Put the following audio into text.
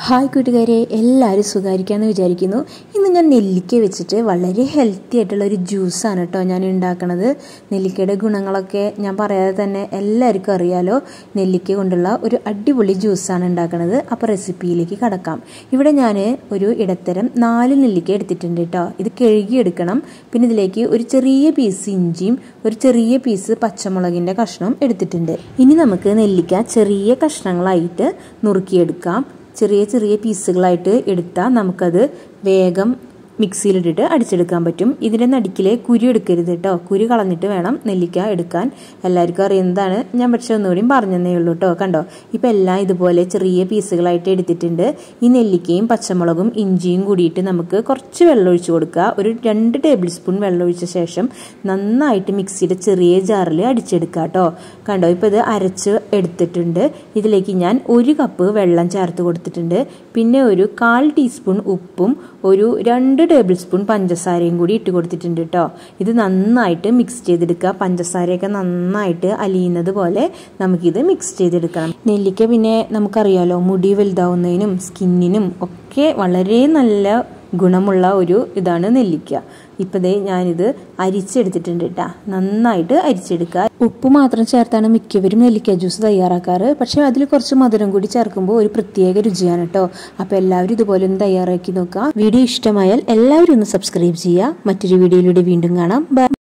hi കൂട്ടുകാരെ എല്ലാവരും സുഖമായിരിക്കാമെന്ന് വിചാരിക്കുന്നു ഇന്ന് ഞാൻ നെല്ലിക്ക വെച്ചിട്ട് വളരെ ഹെൽത്തി ആയിട്ടുള്ള ഒരു ജ്യൂസാണ് കേട്ടോ ഞാൻ ഉണ്ടാക്കണത് നെല്ലിക്കയുടെ ഗുണങ്ങളൊക്കെ ഞാൻ പറയാതെ തന്നെ എല്ലാവർക്കും അറിയാലോ നെല്ലിക്ക കൊണ്ടുള്ള ഒരു അടിപൊളി ജ്യൂസാണ് ഉണ്ടാക്കണത് അപ്പോൾ റെസിപ്പിയിലേക്ക് കടക്കാം ഇവിടെ ഞാൻ ഒരു ഇടത്തരം നാല് നെല്ലിക്ക എടുത്തിട്ടുണ്ട് കേട്ടോ ഇത് കഴുകിയെടുക്കണം പിന്നെ ഇതിലേക്ക് ഒരു ചെറിയ പീസ് ഇഞ്ചിയും ഒരു ചെറിയ പീസ് പച്ചമുളകിൻ്റെ കഷ്ണവും എടുത്തിട്ടുണ്ട് ഇനി നമുക്ക് നെല്ലിക്ക ചെറിയ കഷ്ണങ്ങളായിട്ട് നുറുക്കിയെടുക്കാം ചെറിയ ചെറിയ പീസുകളായിട്ട് എടുത്താൽ നമുക്കത് വേഗം മിക്സിയിലിട്ടിട്ട് അടിച്ചെടുക്കാൻ പറ്റും ഇതിൻ്റെ നടുക്കിൽ കുരു എടുക്കരുത് കേട്ടോ കുരു കളഞ്ഞിട്ട് വേണം നെല്ലിക്ക എടുക്കാൻ എല്ലാവർക്കും അറിയുന്നതാണ് ഞാൻ പക്ഷെ ഒന്നുകൂടിയും പറഞ്ഞതേ ഉള്ളൂ കേട്ടോ കണ്ടോ ഇപ്പം എല്ലാം ഇതുപോലെ ചെറിയ പീസുകളായിട്ട് എടുത്തിട്ടുണ്ട് ഈ നെല്ലിക്കയും പച്ചമുളകും ഇഞ്ചിയും കൂടിയിട്ട് നമുക്ക് കുറച്ച് വെള്ളം ഒഴിച്ചു കൊടുക്കുക ഒരു രണ്ട് ടേബിൾ സ്പൂൺ വെള്ളം ഒഴിച്ച ശേഷം നന്നായിട്ട് മിക്സിയുടെ ചെറിയ ജാറിൽ അടിച്ചെടുക്കുക കേട്ടോ കണ്ടോ ഇപ്പോൾ ഇത് അരച്ച് എടുത്തിട്ടുണ്ട് ഇതിലേക്ക് ഞാൻ ഒരു കപ്പ് വെള്ളം ചേർത്ത് കൊടുത്തിട്ടുണ്ട് പിന്നെ ഒരു കാൽ ടീസ്പൂൺ ഉപ്പും ഒരു രണ്ട് ടേബിൾ സ്പൂൺ പഞ്ചസാരയും കൂടി ഇട്ട് കൊടുത്തിട്ടുണ്ട് കേട്ടോ ഇത് നന്നായിട്ട് മിക്സ് ചെയ്തെടുക്കുക പഞ്ചസാരയൊക്കെ നന്നായിട്ട് അലിയുന്നത് പോലെ നമുക്കിത് മിക്സ് ചെയ്തെടുക്കണം നെല്ലിക്ക പിന്നെ നമുക്കറിയാലോ മുടി വലുതാവുന്നതിനും സ്കിന്നിനും ഒക്കെ വളരെ നല്ല ഗുണമുള്ള ഒരു ഇതാണ് നെല്ലിക്ക ഇപ്പം ദേ ഞാനിത് അരിച്ചെടുത്തിട്ടുണ്ട് കേട്ടോ നന്നായിട്ട് അരിച്ചെടുക്കുക ഉപ്പ് മാത്രം ചേർത്താണ് മിക്കവരും നെല്ലിക്ക ജ്യൂസ് തയ്യാറാക്കാറ് പക്ഷേ അതിൽ കുറച്ച് മധുരം കൂടി ചേർക്കുമ്പോൾ ഒരു പ്രത്യേക രുചിയാണ് കേട്ടോ അപ്പോൾ എല്ലാവരും ഇതുപോലെ ഒന്ന് തയ്യാറാക്കി നോക്കുക വീഡിയോ ഇഷ്ടമായാൽ എല്ലാവരും ഒന്ന് സബ്സ്ക്രൈബ് ചെയ്യുക മറ്റൊരു വീഡിയോയിലൂടെ വീണ്ടും കാണാം ബൈ